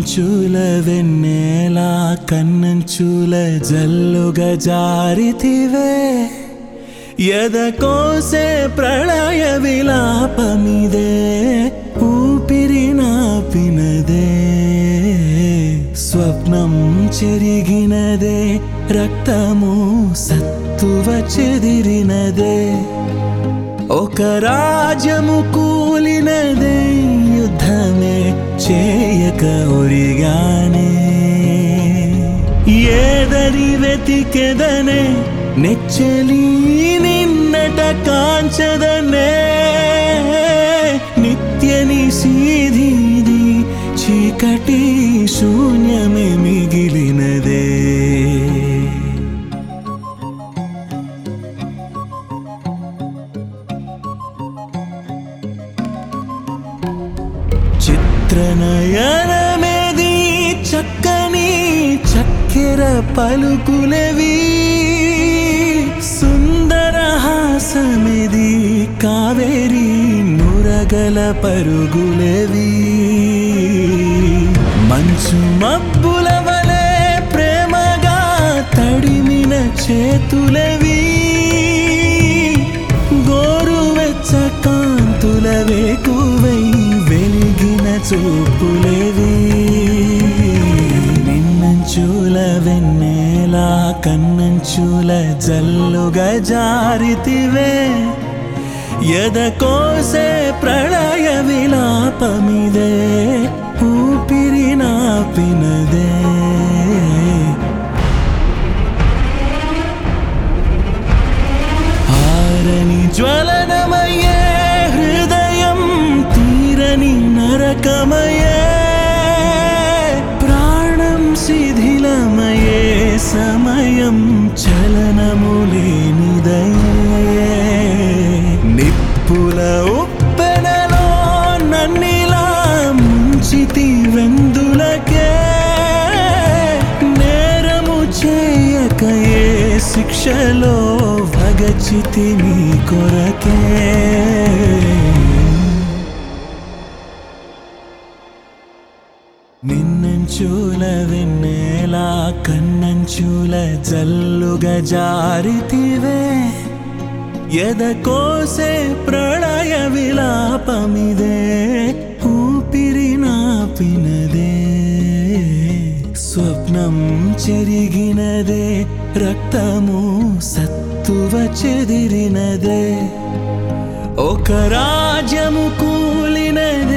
నిన్నంచూల వెన్నెల కన్నంచూల జల్లుగా జారితివే ఎద కోసే ప్రళయ విలాపమిదే ఊపిరి నాపినదే స్వప్నం చెరిగినదే రక్తము సత్తువ చెదిరినదే ఒక రాజ్యము కూలినదే యుద్ధమే చేయక ఒరిగానే ఏదరి వెతికెదనే నెచ్చలి నిన్నట కాంచదనే నిత్య నిశీధీది చీకటి శూన్యమే మిగిలినదే చిత్రనయనమేది చక్కని చక్కెర పలుకులవి సుందర హాసమిది కావేరి నురగల పరుగులవి మంచు మబ్బుల వలె ప్రేమగా తడిమిన చేతులవి గోరువెచ్చ కాంతుల వేకువై వెలిగిన చూపులేవి నిన్నంచూల వెన్నెల కన్నంచూల జల్లుగా జారితివే ఎద కోసే ప్రళయ విలాపమిదే ఊపిరి నాపినదే ఆరని జ్వలనమయ్యే హృదయం తీరని నరకమయే ప్రాణం శిథిలమయే సమయం చలనము లేనిదయే నిప్పుల ఉప్పెనలో నన్నిలా ముంచితి వెందులకే నేరము చేయక ఏ శిక్షలో భగచితి నీ కొరకే నిన్నంచూల వెన్నెల కన్నంచూల జల్లుగా జారితివే ఎద కోసే ప్రళయ విలాపమిదే ఊపిరి నాపినదే స్వప్నం చెరిగినదే రక్తము సత్తువ చెదిరినదే ఒక రాజ్యము కూలినదే